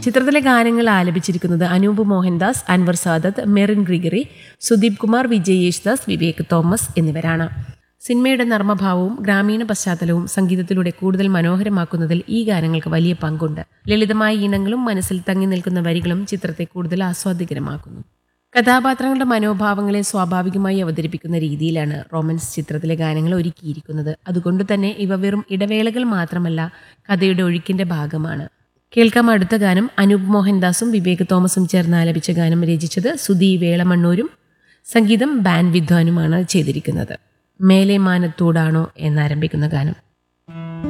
ചിത്രത്തിലെ ഗാനങ്ങൾ ആലപിച്ചിരിക്കുന്നത് അനൂപ് മോഹൻദാസ് അൻവർ സാദത്ത് മെറിൻ ഗ്രിഗറി സുദീപ് കുമാർ വിജയ് യേശുദാസ് വിവേക് തോമസ് എന്നിവരാണ് സിനിമയുടെ നർമ്മഭാവവും ഗ്രാമീണ പശ്ചാത്തലവും സംഗീതത്തിലൂടെ കൂടുതൽ മനോഹരമാക്കുന്നതിൽ ഈ ഗാനങ്ങൾക്ക് വലിയ പങ്കുണ്ട് ലളിതമായ ഈണങ്ങളും മനസ്സിൽ തങ്ങി നിൽക്കുന്ന വരികളും ചിത്രത്തെ കൂടുതൽ ആസ്വാദികരമാക്കുന്നു കഥാപാത്രങ്ങളുടെ മനോഭാവങ്ങളെ സ്വാഭാവികമായി അവതരിപ്പിക്കുന്ന രീതിയിലാണ് റൊമാൻസ് ചിത്രത്തിലെ ഗാനങ്ങൾ ഒരുക്കിയിരിക്കുന്നത് അതുകൊണ്ട് തന്നെ ഇവ വെറും ഇടവേളകൾ മാത്രമല്ല കഥയുടെ ഒഴുക്കിന്റെ ഭാഗമാണ് കേൾക്കാം അടുത്ത ഗാനം അനൂപ് മോഹൻദാസും വിവേക് തോമസും ചേർന്ന് ആലപിച്ച ഗാനം രചിച്ചത് സുധി വേളമണ്ണൂരും സംഗീതം ബാൻ വിദ്വാനുമാണ് ചെയ്തിരിക്കുന്നത് മേലെ മാനത്തോടാണോ എന്നാരംഭിക്കുന്ന ഗാനം